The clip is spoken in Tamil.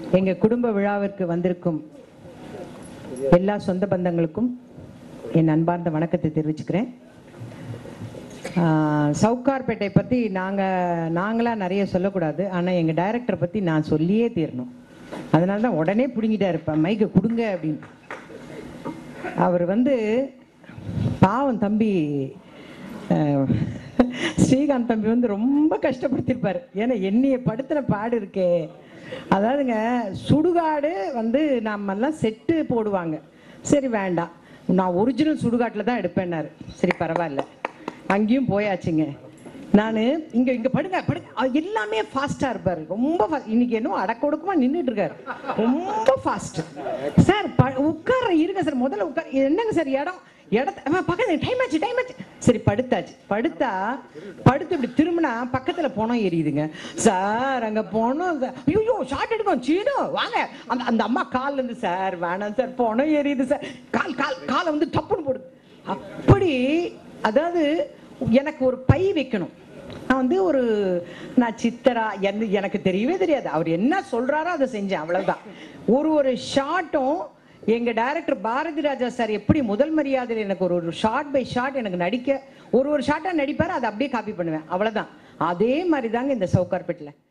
எங்க குடும்ப விழாவிற்கு வந்திருக்கும் எல்லா சொந்த பந்தங்களுக்கும் என் அன்பார்ந்த வணக்கத்தை தெரிவிச்சுக்கிறேன் ஆஹ், சவுகார்பேட்டை பற்றி நாங்கள் நாங்களாக நிறைய சொல்லக்கூடாது ஆனால் எங்கள் டைரக்டரை பற்றி நான் சொல்லியே தீரணும் அதனால தான் உடனே பிடுங்கிட்டாரு இப்போ மைக்கை கொடுங்க அப்படின்னு அவர் வந்து பாவம் தம்பி அஹ், ஸ்ரீகாந்த் தம்பி வந்து ரொம்ப கஷ்டப்படுத்திருப்பார் ஏன்னா என்னைய படுத்துன பாடு இருக்கே அதாவதுங்க சுடுகாடு வந்து நம்மெல்லாம் செட்டு போடுவாங்க சரி வேண்டாம் நான் ஒரிஜினல் சுடுகாட்டில் தான் எடுப்பேன்னாரு சரி பரவாயில்ல அங்கேயும் போயாச்சுங்க நான் இங்க இங்க படுங்க படுங்க அவர் எல்லாமே ஃபாஸ்டா இருப்பாரு ரொம்ப fast. இன்னைக்கு என்ன அடக்க ஒடுக்கமா நின்றுட்டு இருக்காரு ரொம்ப ஃபாஸ்ட் சார் உட்கார இருங்க சார் முதல்ல உட்கார் என்னங்க சார் இடம் இடத்த அம்மா, பக்கத்துல டைம் ஆச்சு டைம் ஆச்சு சரி படுத்தாச்சு படுத்தா படுத்து இப்படி திரும்பினா பக்கத்துல போனோம் எரியுதுங்க சார் அங்க போனோம் ஐயோ ஷார்ட் எடுக்கும் சீனோ வாங்க அந்த அந்த அம்மா கால்ல இருந்து சார் வேணாம் சார் போனோம் எரியுது சார் கால் கால் காலை வந்து டப்புன்னு போடுது அப்படி அதாவது எனக்கு ஒரு பை வைக்கணும் நான் வந்து ஒரு நான் சித்தரா என்ன எனக்கு தெரியவே தெரியாது அவர் என்ன சொல்றாரோ அதை செஞ்சேன் அவ்வளவுதான் ஒரு ஒரு ஷாட்டும் எங்க டைரக்டர் பாரதி ராஜா சார் எப்படி முதல் மரியாதையில் எனக்கு ஒரு ஒரு ஷார்ட் பை ஷாட் எனக்கு நடிக்க ஒரு ஒரு ஷாட்டா நடிப்பாரு அதை அப்படியே காப்பி பண்ணுவேன் அவ்வளவுதான் அதே மாதிரி தாங்க இந்த சவுகார்பேட்டில்